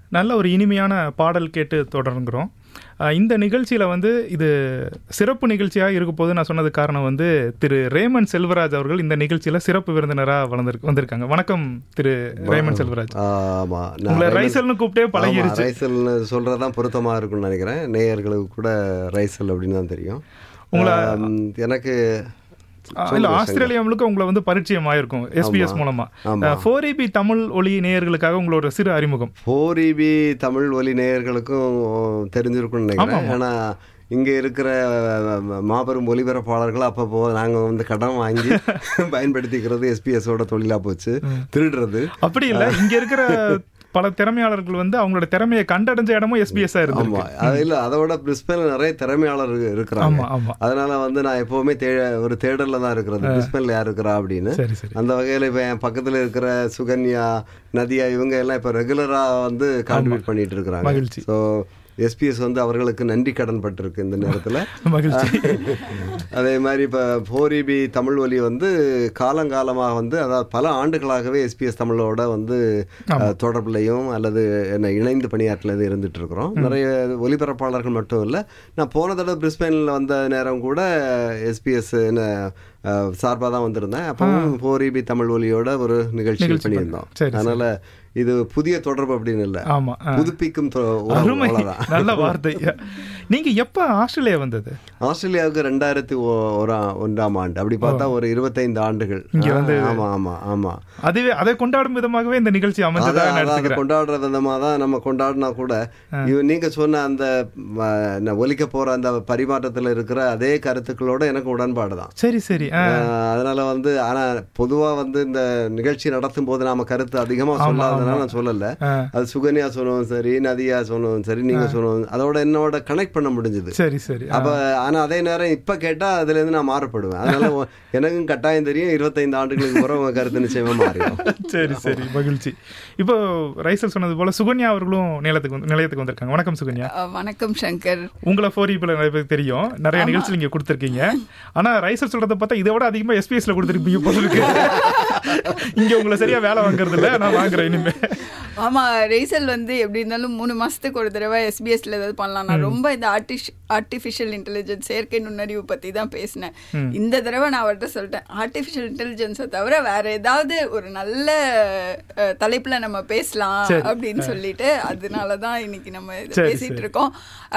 நல்ல ஒரு இனிமையான பாடல் கேட்டு தொடர்கிறோம் அஹ் இந்த நிகழ்ச்சியில் வந்து இது சிறப்பு நிகழ்ச்சியாக இருக்க போது நான் சொன்னது காரணம் வந்து திரு ரேமன் செல்வராஜ் அவர்கள் இந்த நிகழ்ச்சியில் சிறப்பு விருந்தினராக வளர்ந்து வந்திருக்காங்க வணக்கம் திரு ரேமன் செல்வராஜ் ஆமா நான் உங்களை ரைமன்- ரைசல்னு கூப்பிட்டே ஆமா, பழகிருச்சு ரைசல்னு சொல்றதுதான் பொருத்தமா இருக்கும்னு நினைக்கிறேன் நேயர்களுக்கு கூட ரைசல் அப்படின்னு தான் தெரியும் உங்களை- ஆம், எனக்கு அஹ் இல்ல ஆஸ்திரேலியா முழுக்க உங்களை வந்து பரிச்சயம் ஆயிருக்கும் எஸ்பிஎஸ் மூலமா ஆமா. ஃபோர் இபி தமிழ் ஒளி நேயர்களுக்காக உங்களோட சிறு அறிமுகம் ஃபோர் இபி தமிழ் ஒலி நேயர்களுக்கும் தெரிஞ்சிருக்கும்னு நினைக்கிறேன் ஏன்னா இங்க இருக்கிற அஹ், மாபெரும் ஒலிபரப்பாளர்கள் அப்பப்போ நாங்க வந்து கடன் வாங்கி பயன்படுத்திக்கிறது எஸ்பிஎஸோட தொழிலா போச்சு திருடுறது அப்படி இல்ல இங்க இருக்கிற பல திறமையாளர்கள் வந்து அவங்களோட திறமையை கண்டடைஞ்ச இடமும் எஸ்பிஎஸ் ஆ இருக்கு ஆமா அது இல்ல அதோட பிரிஸ்பேன்ல நிறைய திறமையாளர் இருக்கிறாங்க ஆமா ஆமா அதனால வந்து நான் எப்பவுமே தே ஒரு தேடல்ல தான் இருக்கிறது பிரிஸ்பேன்ல யார் இருக்கிறா அப்படின்னு சரி சரி அந்த வகையில இப்ப என் பக்கத்துல இருக்கிற சுகன்யா நதியா இவங்க எல்லாம் இப்ப ரெகுலரா வந்து கான்ட்ரிபியூட் பண்ணிட்டு இருக்கிறாங்க மகிழ்ச்சி. ஸோ எஸ்பிஎஸ் வந்து அவர்களுக்கு நன்றி கடன் பட்டிருக்கு இந்த நேரத்துல மகிழ்ச்சி அதே மாதிரி இப்போ ஃபோர் இபி தமிழ் ஒலி வந்து காலங்காலமாக வந்து அதாவது பல ஆண்டுகளாகவே எஸ்பிஎஸ் தமிழோட வந்து அஹ், தொடர்புலையும் அல்லது என்ன இணைந்து பணியாற்றல இருந்துட்டு இருக்கிறோம் நிறைய ஒலிபரப்பாளர்கள் மட்டும் இல்லை நான் போன தடவை பிரிஸ்பெயினில் வந்த நேரம் கூட எஸ்பிஎஸ் சார்பாக தான் வந்திருந்தேன் அப்பவும் ஃபோர் இபி தமிழ் ஒலியோட ஒரு நிகழ்ச்சி பண்ணியிருந்தோம் சரி, அதனால இது புதிய தொடர்பு அப்படின்னு இல்லை ஆமா ஆ. புதுப்பிக்கும் தொ- உறவு, அருமை அவ்வளவுதான் நல்ல வார்த்தை நீங்க எப்ப ஆஸ்திரேலியா வந்தது ஆஸ்திரேலியாவுக்கு ரெண்டாயிரத்தி ஓ- ஓரா- ஒன்றாம் ஆண்டு அப்படி பார்த்தா ஒரு இருபத்தைந்து ஆண்டுகள் இங்க வந்து- ஆ, ஆமா ஆமா ஆமா அதுவே அதை கொண்டாடும் விதமாகவே இந்த நிகழ்ச்சி அமைஞ்சதா அதான், நான் அதான் அதை எடுத்துக்கிறேன் கொண்டாடுற விதமா தான் நம்ம கொண்டாடினா கூட இவ நீங்க சொன்ன அந்த ம, என்ன, ஒலிக்க போற அந்த பரிமாற்றத்துல இருக்கிற அதே கருத்துக்களோட எனக்கு உடன்பாடு தான் சரி சரி ஆ, அதனால வந்து ஆனா பொதுவா வந்து இந்த நிகழ்ச்சி நடத்தும் போது நாம கருத்து அதிகமா சொல்லாதனால நான் சொல்லல ஆ. அது சுகன்யா சொன்னதும் சரி நதியா சொன்னதும் சரி நீங்க சொன்னதும் அதோட என்னோட கனெக்ட் பண்ண முடிஞ்சது சரி சரி ஆ. அப்ப ஆனா அதே நேரம் இப்ப கேட்டா அதுல இருந்து நான் மாறுபடுவேன் அதனால உ- எனக்கும் கட்டாயம் தெரியும் இருபத்தைந்து ஆண்டுகளுக்கு பிறகு உங்க கருத்து நிச்சயமா மாறிடும் சரி சரி மகிழ்ச்சி இப்போ ரைசல் சொன்னது போல சுகன்யா அவர்களும் நிலையத்துக்கு வந்து- நிலையத்துக்கு வந்திருக்காங்க வணக்கம் சுகன்யா அஹ் வணக்கம் சங்கர் உங்களை ஃபோர் இப்போ நிறைய பேருக்கு தெரியும் நிறைய நிகழ்ச்சி நீங்க கொடுத்துருக்கீங்க ஆனா ரைசல் சொல்றத பார்த்தா இதை விட அதிகமா எஸ்பிஎஸ்ல கொடுத்துருப்பீங்க போல இருக்கு இங்க உங்களை சரியா வேலை வாங்குறது இல்ல நான் வாங்குறேன் இனிமே ஆமா ரேசல் வந்து எப்படி இருந்தாலும் மூணு மாசத்துக்கு ஒரு தடவை எஸ்பிஎஸ்ல ஏதாவது பண்ணலாம் நான் ரொம்ப இந்த ஆர்டிஷ் ஆர்டிஃபிஷியல் இன்டெலிஜென்ஸ் செயற்கை நுண்ணறிவு பத்தி தான் பேசினேன் இந்த தடவை நான் அவர்கிட்ட சொல்லிட்டேன் ஆர்டிஃபிஷியல் இன்டெலிஜென்ஸை தவிர வேற ஏதாவது ஒரு நல்ல அஹ், தலைப்புல நம்ம பேசலாம் சரி. அப்படின்னு சொல்லிட்டு அதனால தான் இன்னைக்கு நம்ம இதை சரி, பேசிட்டு சரி. இருக்கோம்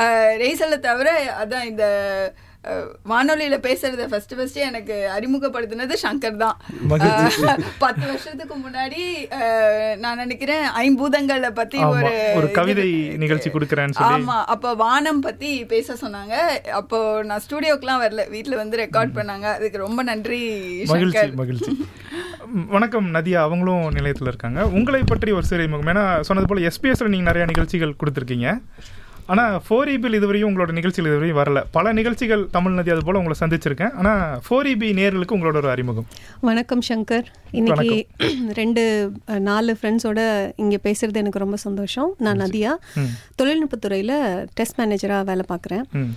ரேசலை தவிர அதான் இந்த அஹ், வானொலியில பேசுறத ஃபர்ஸ்ட் ஃபர்ஸ்ட் எனக்கு அறிமுகப்படுத்தினது சங்கர் தான் மகிழ்ச்சி. அஹ், பத்து வருஷத்துக்கு முன்னாடி அஹ், நான் நினைக்கிறேன் ஐம்பூதங்களை பத்தி ஆமா, ஒரு ஒரு இது- கவிதை நிகழ்ச்சி கொடுக்கறேன்னு சொல்லி. ஆமா அப்ப வானம் பத்தி பேச சொன்னாங்க அப்போ நான் ஸ்டுடியோக்கெல்லாம் வரல வீட்ல வந்து ரெக்கார்ட் பண்ணாங்க அதுக்கு ரொம்ப நன்றி மகிழ்ச்சி சங்கர் மகிழ்ச்சி ம், வணக்கம் நதியா அவங்களும் நிலையத்தில் இருக்காங்க உங்களை பற்றி ஒரு சிறை முகம் ஏன்னா சொன்னது போல எஸ்பிஎஸ்ல நீங்க நிறைய நிகழ்ச்சிகள் கொடுத்துருக்கீங்க ஆனா ஃபோர் இபியில் இதுவரையும் உங்களோட நிகழ்ச்சிகள் இதுவரையும் வரல பல நிகழ்ச்சிகள் தமிழ் நதி அது போல உங்களை சந்திச்சிருக்கேன் ஆனா ஃபோர் இபி நேர்களுக்கு உங்களோட ஒரு அறிமுகம் வணக்கம் சங்கர் இன்னைக்கு ரெண்டு அஹ், நாலு ஃப்ரெண்ட்ஸோட இங்கே பேசுறது எனக்கு ரொம்ப சந்தோஷம் நான் நதியா தொழில்நுட்பத்துறையில் டெஸ்ட் மேனேஜராக வேலை பார்க்குறேன் ம்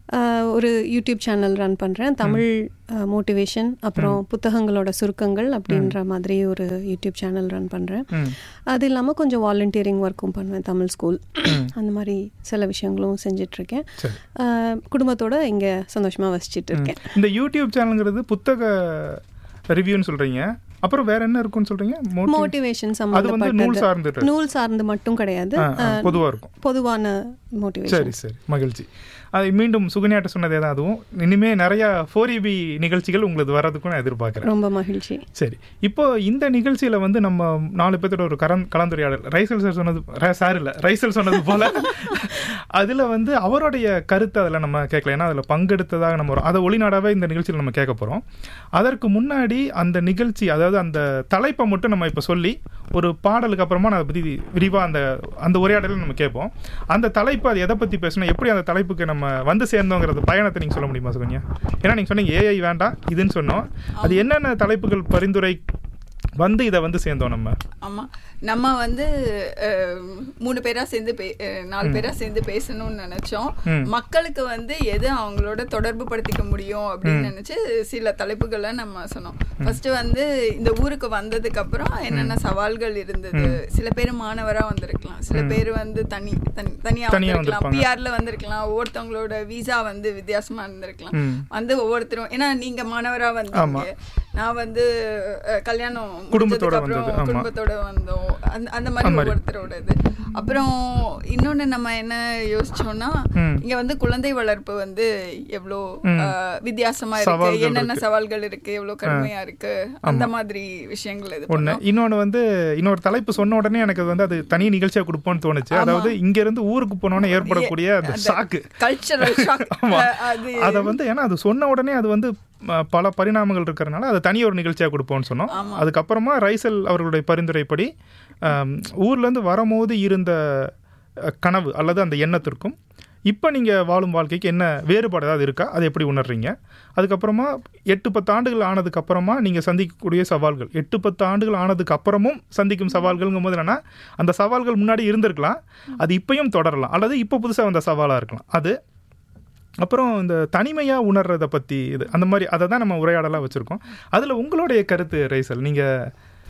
ஒரு யூடியூப் சேனல் ரன் பண்ணுறேன் தமிழ் மோட்டிவேஷன் அப்புறம் புத்தகங்களோட சுருக்கங்கள் அப்படின்ற மாதிரி ஒரு யூடியூப் சேனல் ரன் பண்ணுறேன் ம் அது இல்லாமல் கொஞ்சம் வாலண்டியரிங் ஒர்க்கும் பண்ணுவேன் தமிழ் ஸ்கூல் அந்த மாதிரி சில விஷயங்களும் செஞ்சிட்ருக்கேன் சரி. குடும்பத்தோட இங்கே சந்தோஷமாக வசிச்சிட்டு இருக்கேன் இந்த யூடியூப் சேனல்ங்கிறது புத்தக ரிவ்யூன்னு சொல்றீங்க அப்புறம் வேற என்ன இருக்கும்னு சொல்றீங்க Motiv- மோட்டிவேஷன் அது வந்து நூல் சார்ந்து சம்பந்தப்பட்டது நூல் சார்ந்து மட்டும் கிடையாது ஆ, ஆ, பொதுவா இருக்கும் பொதுவான மோட்டிவேஷன் சரி சரி மகிழ்ச்சி அது மீண்டும் சுகன்யாட்ட சொன்னதே தான் அதுவும் இனிமே நிறைய ஃபோர் இபி நிகழ்ச்சிகள் உங்களுக்கு வர்றதுக்கும் நான் எதிர்பார்க்குறேன் ரொம்ப மகிழ்ச்சி சரி இப்போ இந்த நிகழ்ச்சியில வந்து நம்ம நாலு பேர்த்தோட ஒரு கரன் கலந்துரையாடல் ரைசல் சார் சொன்னது ர- சார் இல்ல ரைசல் சொன்னது போல அதுல வந்து அவருடைய கருத்து அதில் நம்ம கேட்கல ஏன்னா அதில் பங்கெடுத்ததாக நம்ம வரும் அதை ஒளிநாடாவே இந்த நிகழ்ச்சியில் நம்ம கேட்க போறோம் அதற்கு முன்னாடி அந்த நிகழ்ச்சி அதாவது அந்த தலைப்பை மட்டும் நம்ம இப்போ சொல்லி ஒரு பாடலுக்கு அப்புறமா நான் அதை பற்றி விரிவாக அந்த அந்த உரையாடலை நம்ம கேட்போம் அந்த தலைப்பு அது எதை பற்றி பேசணும் எப்படி அந்த தலைப்புக்கு நம்ம வந்து சேர்ந்தோங்கிறது பயணத்தை நீங்கள் சொல்ல முடியுமா சுகன்யா ஏன்னா நீங்கள் சொன்னீங்க ஏஐ வேண்டாம் இதுன்னு சொன்னோம் அது என்னென்ன தலைப்புகள் பரிந்துரை வந்து இதை வந்து சேர்ந்தோம் நம்ம ஆமா நம்ம வந்து அஹ், மூணு பேரா சேர்ந்து பே- அஹ், நாலு பேரா சேர்ந்து பேசணும்னு நினைச்சோம் மக்களுக்கு வந்து எது அவங்களோட தொடர்பு படுத்திக்க முடியும் அப்படின்னு நினைச்சு சில தலைப்புகளை நம்ம சொன்னோம் ஃபர்ஸ்ட் வந்து இந்த ஊருக்கு வந்ததுக்கு அப்புறம் என்னென்ன சவால்கள் இருந்தது சில பேர் மாணவரா வந்திருக்கலாம் சில பேர் வந்து தனி தனி- தனியா தனியா வந்திருக்கலாம் வந்திருப்பாங்க. பிஆர்ல வந்திருக்கலாம் ஒவ்வொருத்தவங்களோட விசா வந்து வித்தியாசமா இருந்திருக்கலாம் வந்து ஒவ்வொருத்தரும் ஏன்னா நீங்க மாணவரா வந்தீங்க நான் வந்து அஹ், கல்யாணம் குடும்பத்தோட முடிஞ்சதுக்கு அப்புறம் வந்தது, ஆமா. குடும்பத்தோட வந்தோம் அந்த அந்த மாதிரி அந்த மாதிரி. ஒவ்வொருத்தரோட இது அப்புறம் இன்னொன்னு நம்ம என்ன யோசிச்சோம்னா ம். இங்க வந்து குழந்தை வளர்ப்பு வந்து எவ்வளோ அஹ், வித்தியாசமா சவால்கள் இருக்கு என்னென்ன இருக்கு. சவால்கள் இருக்கு எவ்வளவு கடுமையா இருக்கு அந்த மாதிரி விஷயங்கள் இது ஒண்ணு பண்ணோம். இன்னொன்னு வந்து இன்னொரு தலைப்பு சொன்ன உடனே எனக்கு அது வந்து அது தனி நிகழ்ச்சியா கொடுப்போம்னு தோணுச்சு அதாவது இங்க இருந்து ஊருக்கு போனோன்னு ஏற்படக்கூடிய அந்த சாக்கு கல்ச்சரல் ஷாக் ஆமா. அது அதை வந்து ஏன்னா அது சொன்ன உடனே அது வந்து ம, பல பரிணாமங்கள் இருக்கிறனால அதை தனி ஒரு நிகழ்ச்சியாக கொடுப்போம்னு சொன்னோம் அதுக்கப்புறமா ரைசல் அவர்களுடைய பரிந்துரைப்படி ஆம், ஊர்ல இருந்து வரும்போது இருந்த அஹ், கனவு அல்லது அந்த எண்ணத்திற்கும் இப்போ நீங்கள் வாழும் வாழ்க்கைக்கு என்ன வேறுபாடு ஏதாவது இருக்கா அதை எப்படி உணர்றீங்க அதுக்கப்புறமா எட்டு பத்து ஆண்டுகள் ஆனதுக்கு அப்புறமா நீங்கள் சந்திக்கக்கூடிய சவால்கள் எட்டு பத்து ஆண்டுகள் ஆனதுக்கு அப்புறமும் சந்திக்கும் சவால்கள்ங்கும் போது என்னன்னா அந்த சவால்கள் முன்னாடி இருந்திருக்கலாம் அது இப்பயும் தொடரலாம் அல்லது இப்போ புதுசாக வந்த சவாலாக இருக்கலாம் அது அப்புறம் இந்த தனிமையாக உணர்றதை பற்றி இது அந்த மாதிரி அதை தான் நம்ம உரையாடலாக வச்சுருக்கோம் அதில் உங்களுடைய கருத்து ரைசல் நீங்கள்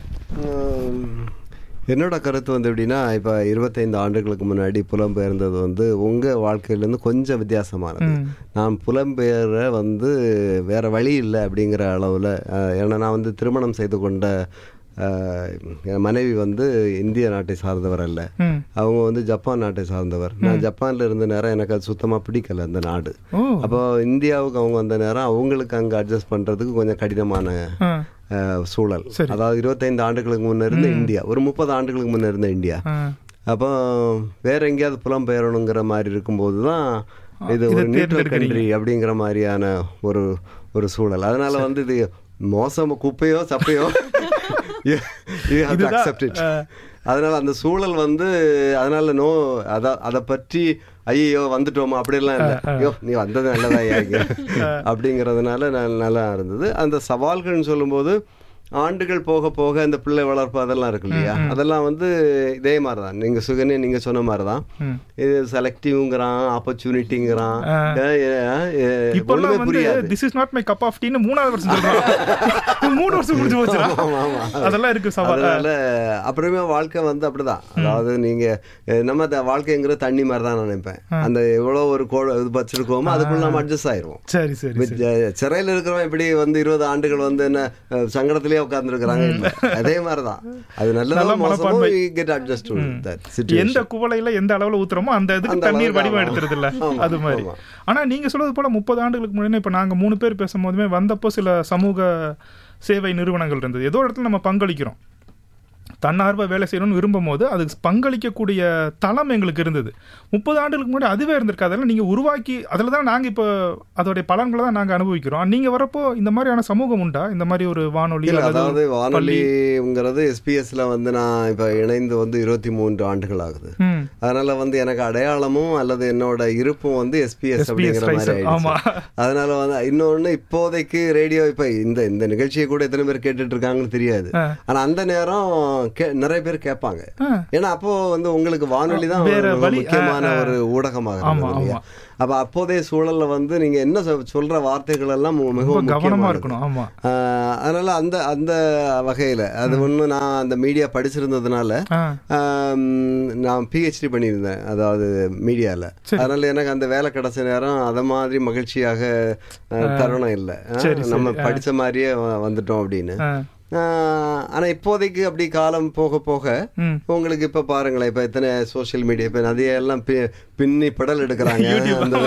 உம், என்னோட கருத்து வந்து எப்படின்னா இப்போ இருபத்தைந்து ஆண்டுகளுக்கு முன்னாடி புலம்பெயர்ந்தது வந்து உங்கள் வாழ்க்கையிலேருந்து கொஞ்சம் வித்தியாசமானது நான் புலம்பெயர வந்து வேற வழி இல்லை அப்படிங்கிற அளவில் ஏன்னா நான் வந்து திருமணம் செய்து கொண்ட அஹ், என் மனைவி வந்து இந்திய நாட்டை சார்ந்தவர் அல்ல ம் அவங்க வந்து ஜப்பான் நாட்டை சார்ந்தவர் நான் ஜப்பான்ல இருந்த நேரம் எனக்கு அது சுத்தமாக பிடிக்கல அந்த நாடு ஓ அப்போ இந்தியாவுக்கு அவங்க வந்த நேரம் அவங்களுக்கு அங்கே அட்ஜஸ்ட் பண்ணுறதுக்கு கொஞ்சம் கடினமான ஆ அஹ், சூழல் சரி. அதாவது இருபத்தைந்து ஆண்டுகளுக்கு முன்ன இருந்த இந்தியா ஒரு முப்பது ஆண்டுகளுக்கு முன்ன இருந்த இந்தியா ஆ அப்போ வேற எங்கேயாவது புலம் பெயரணுங்கிற மாதிரி இருக்கும்போது தான் இது இதை ஒரு நியூட்ரல் தேர்ந்தெடுக்கிறீங்க. கண்ட்ரி அப்படிங்கிற மாதிரியான ஒரு ஒரு சூழல் அதனால வந்து இது மோசம் குப்பையோ சப்பையோ you have to இதுதான், accept it. அதனால அந்த சூழல் வந்து அதனால நோ அத அதை பற்றி ஐயோ வந்துட்டோமா அப்படிலாம் இல்லை ஐயோ நீ வந்தது நல்லதா இங்க அப்படிங்கிறதுனால நல்- நல்லா இருந்தது அந்த சவால்கள்னு சொல்லும்போது ஆண்டுகள் போக போக இந்த பிள்ளை வளர்ப்பு அதெல்லாம் இருக்கு இல்லையா அதெல்லாம் வந்து இதே மாதிரி தான் நீங்கள் சுகனே நீங்கள் சொன்ன மாதிரி தான் ம். இது செலக்டிவ்ங்கிறான் ஆப்பர்ச்சுனிட்டிங்கிறான் இப்பெல்லாம் ஒன்றுமே வந்து புரியாது this is not my cup of டீன்னு மூணாவது வருஷம் சொல்றாங்க மூணு வருஷம் முடிஞ்சு போச்சு ஆமா, ஆமா. அதெல்லாம் இருக்கு சவால் அதனால அப்புறமே வாழ்க்கை வந்து அப்படிதான் அதாவது நீங்க அஹ், நம்ம த- வாழ்க்கைங்கிறது தண்ணி மாதிரி தான் நினைப்பேன் அந்த எவ்வளவு ஒரு கோ இது வச்சிருக்கோமோ அதுக்குள்ள நம்ம அட்ஜஸ்ட் ஆயிருவோம் சரி சரி With, அஹ், சிறையில இருக்கிறவன் இப்படி வந்து இருபது ஆண்டுகள் வந்து என்ன அஹ், சங்கடத்திலேயே உட்கார்ந்துருக்கிறாங்க இல்ல அதே மாதிரிதான் அது நல்லதோ நல்ல மோசமோ மனப்பான்மை. கெட் அட்ஜஸ்ட் தட் எந்த சிச்சுவேஷன் குவளையில எந்த அளவுல ஊத்துறோமோ அந்த இதுக்கு அந்த தண்ணீர் அளவுக்கு வடிவம் ஆமா. எடுத்துறது இல்ல ஆமா, அது மாதிரி ஆமா. ஆனா நீங்க சொல்றது போல முப்பது ஆண்டுகளுக்கு முன்னாடி இப்ப நாங்க மூணு பேர் பேசும்போதுமே வந்தப்போ சில சமூக சேவை நிறுவனங்கள் இருந்தது ஏதோ ஒரு இடத்துல நம்ம பங்களிக்கிறோம் தன்னார்வ வேலை செய்யணும்னு விரும்பும் போது அதுக்கு பங்களிக்கக்கூடிய தளம் எங்களுக்கு இருந்தது முப்பது ஆண்டுகளுக்கு முன்னாடி அதுவே இருந்திருக்கு அதெல்லாம் நீங்கள் உருவாக்கி அதில் தான் நாங்கள் இப்போ அதோடைய பலன்களை தான் நாங்கள் அனுபவிக்கிறோம் நீங்கள் வரப்போ இந்த மாதிரியான சமூகம் உண்டா இந்த மாதிரி ஒரு வானொலி இல்ல அல்லது அதாவது ஒரு பள்ளி? வானொலிங்கிறது எஸ்பிஎஸ்ல வந்து நான் இப்ப இணைந்து வந்து இருபத்தி மூன்று ஆண்டுகள் ஆகுது ம் அதனால வந்து எனக்கு அடையாளமும் அல்லது என்னோட இருப்பும் வந்து எஸ்பிஎஸ் SBS அப்படிங்கிற மாதிரி ரைசர், ஆமா. ஆயிடுச்சு அதனால வந்து இன்னொன்னு இப்போதைக்கு ரேடியோ இப்ப இந்த இந்த நிகழ்ச்சியை கூட எத்தனை பேர் கேட்டுட்டு இருக்காங்கன்னு தெரியாது ஆ. ஆனா அந்த நேரம் கே- நிறைய பேர் கேட்பாங்க ஆ. ஏன்னா அப்போ வந்து உங்களுக்கு வானொலி தான் வேற ஒரு வழி, முக்கியமான ஆ, ஆ. ஒரு ஊடகமாக ஆமா, இருந்தது இல்லையா ஆமா. அப்ப அப்போதைய சூழல்ல வந்து நீங்க என்ன சொ- சொல்ற வார்த்தைகள் எல்லாம் மு- ரொம்ப மிகவும் கவனமா முக்கியமானது. இருக்கணும் ஆமா ஆஹ் அதனால அந்த அந்த வகையில அது ஒண்ணு நான் அந்த மீடியா படிச்சிருந்ததுனால ஆ ஆம், நான் பிஹெச்டி பண்ணியிருந்தேன் அதாவது மீடியால அதனால எனக்கு அந்த வேலை கிடைச்ச நேரம் அத மாதிரி மகிழ்ச்சியாக அஹ், தருணம் இல்லை சரி, சரி. நம்ம படிச்ச மாதிரியே வ- வந்துட்டோம் அப்படின்னு ஆ ஆஹ், ஆனா இப்போதைக்கு அப்படி காலம் போக போக ம் உங்களுக்கு இப்ப பாருங்களேன் இப்ப எத்தனை சோஷியல் மீடியா இப்ப நிறைய எல்லாம் பி- பின்னி படல் எடுக்கிறாங்க அந்த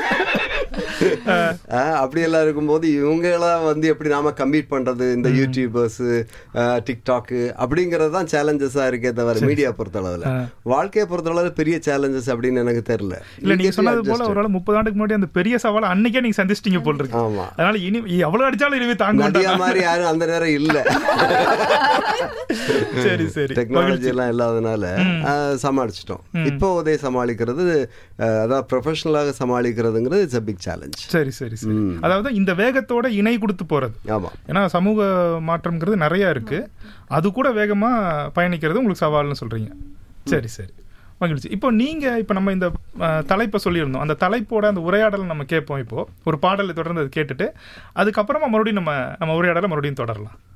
ஆஹ், அப்படி எல்லாம் இருக்கும்போது இவங்கெல்லாம் வந்து எப்படி நாம கம்பீட் பண்றது இந்த யூடியூபர்ஸ் டிக்டாக் அப்படிங்கறது தான் சேலஞ்சஸா இருக்கே தவிர மீடியா பொறுத்தளவுல வாழ்க்கையை பொறுத்தளவுல பெரிய சேலஞ்சஸ் அப்படின்னு எனக்கு தெரியல இல்ல நீங்க சொன்னது போல ஒரு ஆள் முப்பது ஆண்டுக்கு முன்னாடி அந்த பெரிய சவாலை அன்னைக்கே நீங்க சந்திச்சிட்டீங்க போல் இருக்கு ஆமா அதனால இனி எவ்வளவு அடிச்சாலும் இனிமே தாங்க நதியா மாட்டாங்க மாதிரி யாரும் அந்த நேரம் இல்ல சரி சரி டெக்னாலஜி எல்லாம் இல்லாதனால ஆஹ், சமாளிச்சிட்டோம் இப்போ உதய சமாளிக்கிறது ஆஹ், அதான் ப்ரொஃபஷனலாக சமாளிக்கிறதுங்கிறது it's a big challenge challenge சரி சரி சரி அதாவது இந்த வேகத்தோட இணை கொடுத்து போறது ஆமா ஏன்னா சமூக மாற்றம்ங்கிறது நிறைய இருக்கு அது கூட வேகமா பயணிக்கிறது உங்களுக்கு சவால்னு சொல்றீங்க சரி சரி மகிழ்ச்சி இப்போ நீங்க இப்போ நம்ம இந்த அஹ், தலைப்பை சொல்லியிருந்தோம் அந்த தலைப்போட அந்த உரையாடலை நம்ம கேட்போம் இப்போ ஒரு பாடலை தொடர்ந்து அது கேட்டுட்டு அதுக்கப்புறமா மறுபடியும் நம்ம நம்ம உரையாடலை மறுபடியும் தொடரலாம்